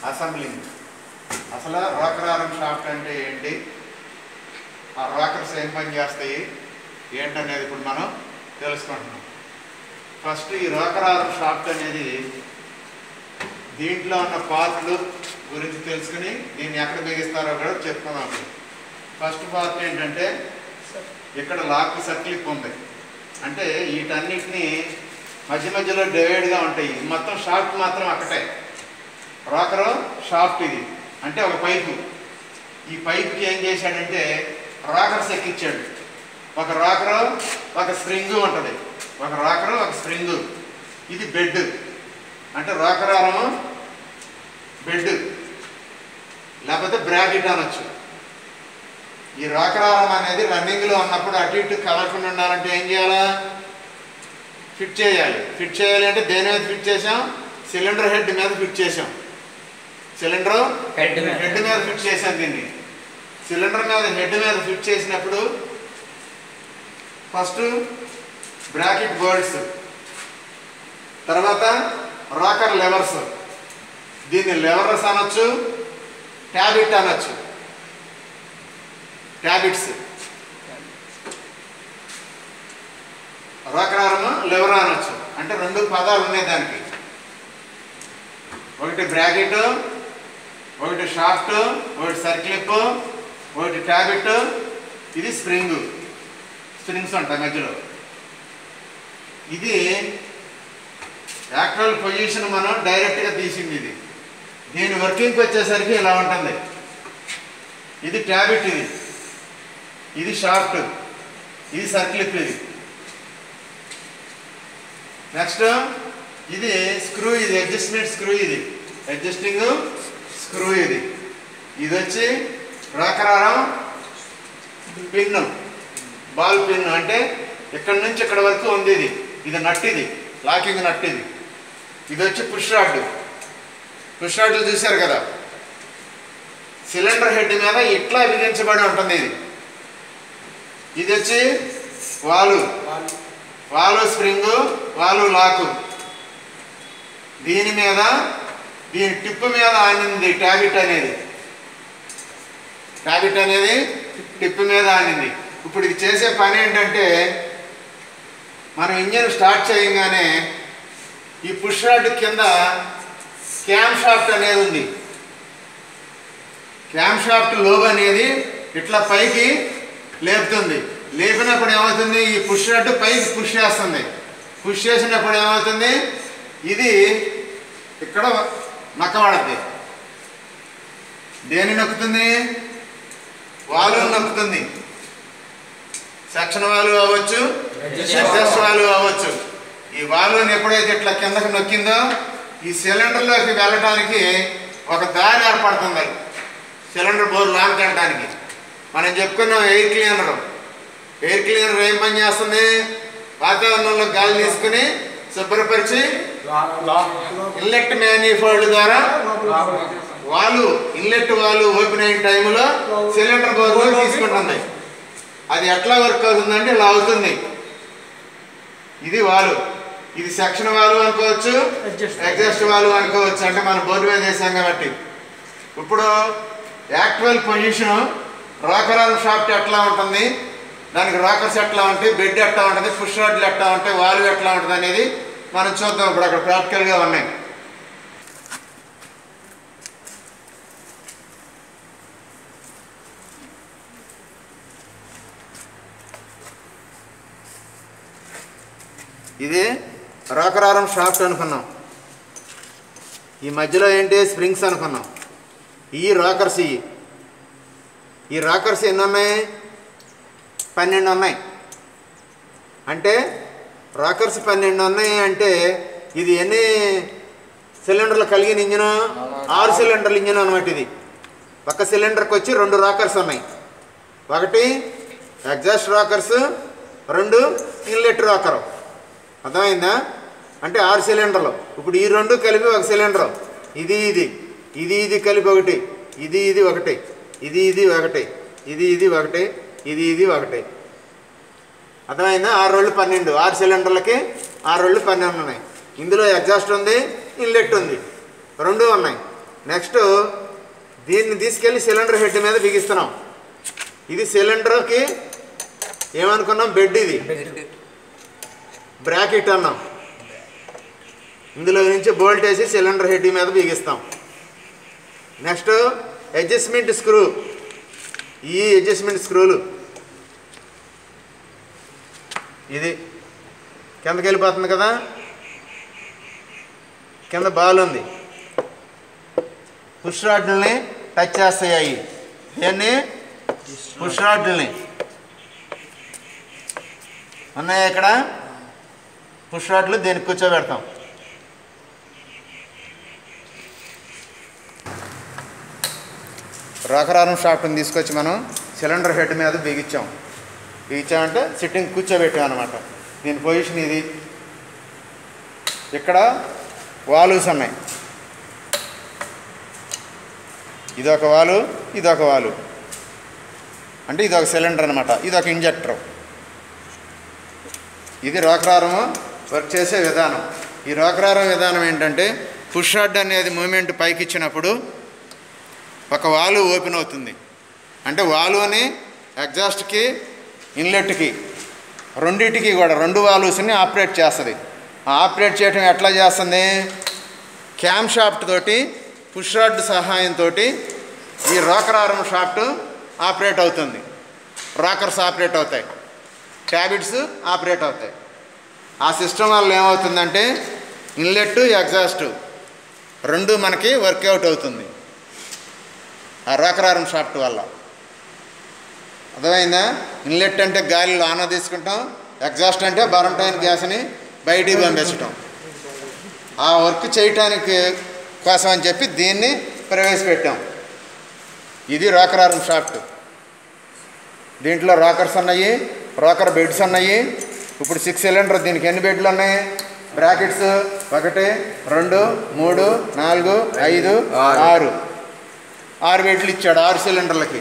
Assembling అసలు rocker arm shaft అంటే ఏంటి ఆ రోకర్స్ ఏం పని చేస్తాయి ఏంటనేది ఇప్పుడు మనం తెలుసుకుంటున్నాం ఫస్ట్ ఈ రోకర్ ఆర్మ్ షాఫ్ట్ అనేది దీంట్లో ఉన్న పార్ట్లు గురించి తెలుసుకుని దీన్ని ఎక్కడ బిగిస్తారో కూడా చెప్పుకుందాం ఇప్పుడు. ఫస్ట్ పార్ట్ ఏంటంటే ఇక్కడ లాక్ సర్క్లిప్ ఉంది అంటే వీటన్నిటిని మధ్య మధ్యలో డివైడ్గా ఉంటాయి ఇది మొత్తం షాఫ్ట్ మాత్రం అక్కటే రోకరు షాఫ్ట్ ఇది అంటే ఒక పైపు ఈ పైపుకి ఏం చేశాడంటే రాకర్స్ ఎక్కించాడు ఒక రాకరు ఒక స్ప్రింగ్ ఉంటుంది ఒక రాకరు ఒక స్ప్రింగ్ ఇది బెడ్ అంటే రాకరారము బెడ్ లేకపోతే బ్రాకెట్ అనొచ్చు ఈ రాకరారం అనేది రన్నింగ్లో ఉన్నప్పుడు అటు ఇటు కదలకుండా ఉండాలంటే ఏం చేయాలా ఫిట్ చేయాలి ఫిట్ చేయాలి అంటే దేని మీద ఫిట్ చేసాం సిలిండర్ హెడ్ మీద ఫిట్ చేసాం సిలిండర్ హెడ్ మీద. హెడ్ మీద ఫిట్ చేశాం దీన్ని సిలిండర్ మీద హెడ్ మీద ఫిట్ చేసినప్పుడు ఫస్ట్ బ్రాకెట్ బర్డ్స్ తర్వాత రాకర్ లెవర్స్ దీన్ని లెవర్స్ అనొచ్చు ట్యాబిట్ అనొచ్చు ట్యాబిట్స్ రాకరారము లెవర్ అనొచ్చు అంటే రెండు పదాలు ఉన్నాయి దానికి ఒకటి బ్రాకెట్ ఒకటి షాఫ్ట్ ఒకటి సర్క్లిప్ ఒకటి ట్యాబెట్ ఇది స్ప్రింగ్ స్ప్రింగ్స్ ఉంటాయి మధ్యలో ఇది యాక్చువల్ పొజిషన్ మనం డైరెక్ట్గా తీసింది ఇది దీని వర్కింగ్కి వచ్చేసరికి ఇలా ఉంటుంది ఇది ట్యాబెట్ ఇది ఇది షాఫ్ట్ ఇది సర్క్లిప్ ఇది నెక్స్ట్ ఇది స్క్రూ ఇది అడ్జస్ట్మెంట్ స్క్రూ ఇది అడ్జస్టింగ్ స్క్రూ ఇది ఇది వచ్చి రాకరారం పిన్ను బాల్ పిన్ అంటే ఇక్కడ నుంచి ఇక్కడ వరకు ఉంది ఇది ఇది నట్ ఇది లాకింగ్ నట్ ఇది ఇది వచ్చి పుష్ రాడ్ పుష్ రాడ్లు చూశారు కదా సిలిండర్ హెడ్ మీద ఇట్లా బిగించబడి ఉంటుంది ఇది ఇది వచ్చి వాలు వాలు స్ప్రింగ్ వాలు లాకు దీని మీద దీని టిప్ మీద ఆనింది ట్యాబిట్ అనేది ట్యాబిట్ అనేది టిప్ మీద ఆనింది ఇప్పుడు ఇది చేసే పని ఏంటంటే మనం ఇంజన్ స్టార్ట్ చేయగానే ఈ పుష్ రాడ్ కింద క్యామ్ షాఫ్ట్ అనేది ఉంది క్యామ్ షాఫ్ట్ లోబ్ అనేది ఇట్లా పైకి లేపుతుంది లేపినప్పుడు ఏమవుతుంది ఈ పుష్ రాడ్ పైకి పుష్ చేస్తుంది పుష్ చేసినప్పుడు ఏమవుతుంది ఇది ఇక్కడ నక్కబడుతుంది దేని నొక్కుతుంది వాలు నొక్కుతుంది సెక్షన్ వాలు అవ్వచ్చు ఎగ్జాస్ట్ వాలు అవ్వచ్చు ఈ వాల్వ్ని ఎప్పుడైతే ఇట్లా కిందకి నొక్కిందో ఈ సిలిండర్లోకి వెళ్ళటానికి ఒక దారి ఏర్పడుతుంది సిలిండర్ బోర్ లాంగ్ కట్టడానికి మనం చెప్పుకున్నాం ఎయిర్ క్లీనర్ ఎయిర్ క్లీనర్ ఏం పని చేస్తుంది వాతావరణంలో గాలి తీసుకుని శుభ్రపరిచి ఇన్లెట్ మ్యానిఫోల్డ్ ద్వారా వాలు ఇన్లెట్ వాలు ఓపెన్ అయిన టైంలో సిలిండర్ బోర్ తీసుకుంటుంది అది ఎట్లా వర్క్ అవుతుందంటే ఇలా అవుతుంది ఇది వాలు ఇది సెక్షన్ వాలు అనుకోవచ్చు ఎగ్జాస్ట్ వాలు అనుకోవచ్చు అంటే మనం బోర్డు మీద వేసాం కాబట్టి ఇప్పుడు యాక్చువల్ పొజిషన్ రాకరాల్ షాఫ్ట్ ఎట్లా ఉంటుంది దానికి రాకర్స్ ఎట్లా ఉంటాయి బెడ్ ఎట్లా ఉంటుంది పుష్ రాడ్లు ఎట్లా ఉంటాయి వాల్వ్ ఎట్లా ఉంటుంది అనేది మనం చూద్దాం ఇప్పుడు అక్కడ ప్రాక్టికల్గా ఉన్నాయి ఇది రాకరారం షాఫ్ట్ అనుకున్నాం ఈ మధ్యలో ఏంటి స్ప్రింగ్స్ అనుకున్నాం ఈ రాకర్స్ ఇవి ఈ రాకర్స్ ఎన్ని ఉన్నాయి పన్నెండు ఉన్నాయి అంటే రాకర్స్ పన్నెండు ఉన్నాయి అంటే ఇది ఎన్ని సిలిండర్లు కలిగిన ఇంజిన్ ఆరు సిలిండర్ల ఇంజిన్ అనమాట ఇది ఒక సిలిండర్కి వచ్చి రెండు రాకర్స్ ఉన్నాయి ఒకటి ఎగ్జాస్ట్ రాకర్స్ రెండు ఇన్లెట్ రాకర్ అర్థమైందా అంటే ఆరు సిలిండర్లు ఇప్పుడు ఈ రెండు కలిపి ఒక సిలిండర్ ఇది ఇది ఇది ఇది కలిపి ఒకటి ఇది ఇది ఒకటి ఇది ఇది ఒకటి ఇది ఇది ఒకటి ఇది ఇది ఒకటి అర్థమైందా ఆరు రోజులు పన్నెండు ఆరు సిలిండర్లకి ఆరు రోజులు పన్నెండు ఉన్నాయి ఇందులో ఎగ్జాస్ట్ ఉంది ఇన్లెట్ ఉంది రెండు ఉన్నాయి నెక్స్ట్ దీన్ని తీసుకెళ్ళి సిలిండర్ హెడ్ మీద బిగిస్తున్నాం ఇది సిలిండర్కి ఏమనుకున్నాం బెడ్ ఇది బ్రాకెట్ అన్నాం ఇందులో నుంచి బోల్ట్ వేసి సిలిండర్ హెడ్ మీద బిగిస్తాం నెక్స్ట్ అడ్జస్ట్మెంట్ స్క్రూ ఈ అడ్జస్ట్మెంట్ స్క్రూలు ఇది కిందకి వెళ్ళిపోతుంది కదా కింద బాల్ ఉంది పుష్ రాడ్లని టచ్ చేస్తాయి అవి దీన్ని పుష్ రాడ్లని ఉన్నాయా ఇక్కడ పుష్ రాడ్లు దీనికి కూర్చోబెడతాం రాకరారం షాఫ్ట్ని తీసుకొచ్చి మనం సిలిండర్ హెడ్ మీద బిగించాం బిగించామంటే సిట్టింగ్ కూర్చోబెట్టాం అనమాట దీని పొజిషన్ ఇది ఇక్కడ వాలుస్ ఉన్నాయి ఇదొక వాలు ఇదొక వాలు అంటే ఇదొక సిలిండర్ అనమాట ఇదొక ఇంజెక్టర్ ఇది రోకరారము వర్క్ చేసే విధానం ఈ రోకరారం విధానం ఏంటంటే పుష్ రాడ్ అనేది మూమెంట్ పైకి ఇచ్చినప్పుడు ఒక వాలు ఓపెన్ అవుతుంది అంటే వాలు అని ఎగ్జాస్ట్కి ఇన్లెట్కి రెండింటికి కూడా రెండు వాల్వ్స్ని ఆపరేట్ చేస్తుంది ఆ ఆపరేట్ చేయటం ఎట్లా చేస్తుంది క్యామ్ షాఫ్ట్ తోటి పుష్ రాడ్ సహాయంతో ఈ రోకర్ ఆర్మ్ షాఫ్ట్ ఆపరేట్ అవుతుంది రాకర్స్ ఆపరేట్ అవుతాయి ట్యాబిట్స్ ఆపరేట్ అవుతాయి ఆ సిస్టమ్ వల్ల ఏమవుతుందంటే ఇన్లెట్ ఎగ్జాస్ట్ రెండు మనకి వర్కౌట్ అవుతుంది ఆ రోకరారం షాఫ్ట్ వల్ల అర్థమైందా ఇన్లెట్ అంటే గాలి లోన తీసుకుంటాం ఎగ్జాస్ట్ అంటే బరంటైన్ గ్యాస్ని బయటికి పంపించటం ఆ వర్క్ చేయటానికి కోసం అని చెప్పి దీన్ని ప్రవేశపెట్టాం ఇది రోకరారం షాఫ్ట్ దీంట్లో రాకర్స్ ఉన్నాయి రాకర్ బెడ్స్ ఉన్నాయి ఇప్పుడు సిక్స్ సిలిండర్ దీనికి ఎన్ని బెడ్లు ఉన్నాయి బ్రాకెట్స్ ఒకటి రెండు మూడు నాలుగు ఐదు ఆరు ఆరు బెడ్లు ఇచ్చాడు ఆరు సిలిండర్లకి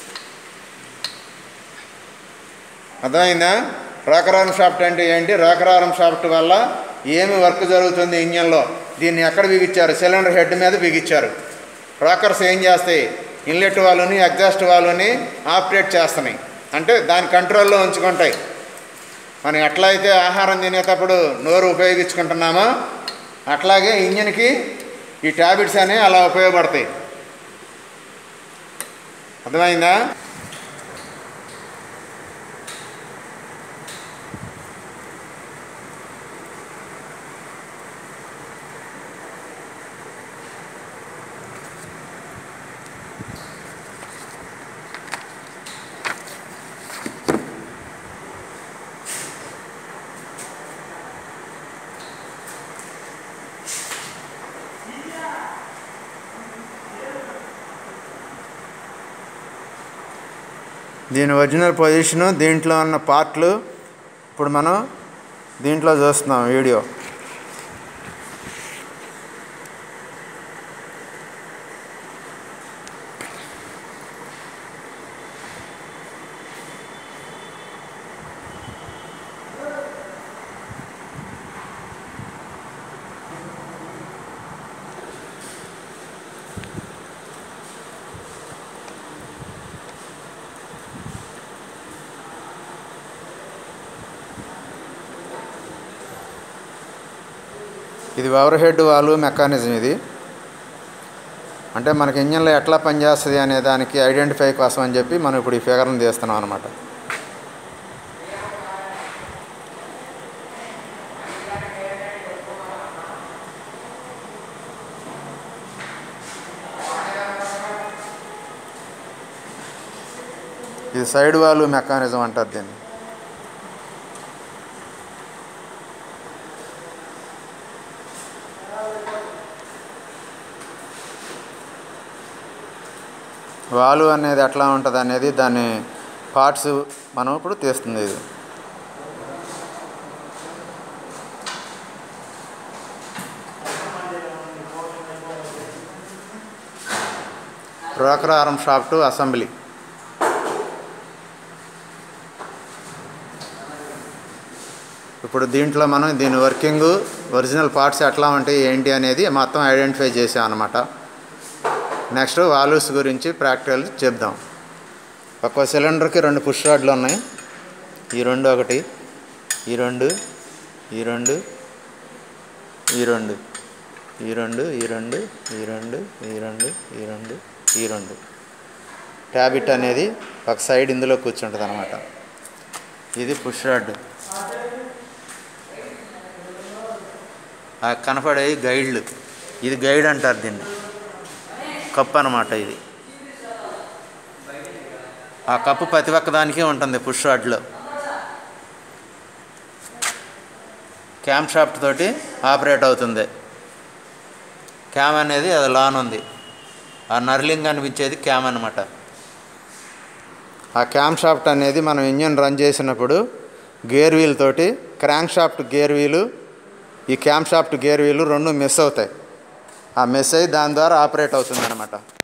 అర్థమైందా రాకరారం షాఫ్ట్ అంటే ఏంటి రాకరారం షాఫ్ట్ వల్ల ఏమి వర్క్ జరుగుతుంది ఇంజన్లో దీన్ని ఎక్కడ బిగించారు సిలిండర్ హెడ్ మీద బిగించారు రాకర్స్ ఏం చేస్తాయి ఇన్లెట్ వాళ్ళని ఎగ్జాస్ట్ వాళ్ళని ఆపరేట్ చేస్తున్నాయి అంటే దాని కంట్రోల్లో ఉంచుకుంటాయి మనం ఎట్లా అయితే ఆహారం తినేటప్పుడు నోరు ఉపయోగించుకుంటున్నామో అట్లాగే ఇంజిన్కి ఈ ట్యాబ్లెట్స్ అనేవి అలా ఉపయోగపడతాయి అర్థమైందా దీని ఒరిజినల్ పొజిషను దీంట్లో ఉన్న పార్ట్లు ఇప్పుడు మనం దీంట్లో చూస్తున్నాం వీడియో ఇది ఓవర్ హెడ్ వాల్వ్ మెకానిజం ఇది అంటే మనకి ఇంజన్లో ఎట్లా పనిచేస్తుంది అనే దానికి ఐడెంటిఫై కోసం అని చెప్పి మనం ఇప్పుడు ఈ ఫిగర్ని తీస్తున్నాం అనమాట ఇది సైడ్ వాల్వ్ మెకానిజం అంటారు దీన్ని వాల్వ్ అనేది ఎట్లా ఉంటుంది అనేది దాని పార్ట్స్ మనం ఇప్పుడు తీస్తుంది ఇది రోకరారం షాఫ్ట్ అసెంబ్లీ ఇప్పుడు దీంట్లో మనం దీని వర్కింగ్ ఒరిజినల్ పార్ట్స్ ఎట్లా ఉంటాయి ఏంటి అనేది మొత్తం ఐడెంటిఫై చేసాం అనమాట నెక్స్ట్ వాల్వ్స్ గురించి ప్రాక్టికల్ చెప్దాం ఒక్కో సిలిండర్కి రెండు పుష్ రాడ్లు ఉన్నాయి ఈ రెండు ఒకటి ఈ రెండు ఈ రెండు ఈ రెండు ఈ రెండు ఈ రెండు ఈ రెండు ఈ రెండు ఈ రెండు ఈ రెండు ట్యాబిట్ అనేది ఒక సైడ్ ఇందులో కూర్చుంటుంది అనమాట ఇది పుష్ రాడ్ ఆ కనపడే గైడ్లు ఇది గైడ్ అంటారు దీన్ని కప్పు అనమాట ఇది ఆ కప్పు ప్రతి ఒక్క దానికి ఉంటుంది పుష్ రాడ్లో క్యామ్ షాఫ్ట్ తోటి ఆపరేట్ అవుతుంది క్యామ్ అనేది అది లాన్ ఉంది ఆ నర్లింగ్ అనిపించేది క్యామ్ అనమాట ఆ క్యామ్ షాఫ్ట్ అనేది మనం ఇంజన్ రన్ చేసినప్పుడు గేర్ వీల్ తోటి క్రాంక్ షాఫ్ట్ గేర్ వీలు ఈ క్యామ్ షాఫ్ట్ గేర్ వీలు రెండు మిస్ అవుతాయి ఆ మిస్ అయ్యి దాని ద్వారా ఆపరేట్ అవుతుంది అనమాట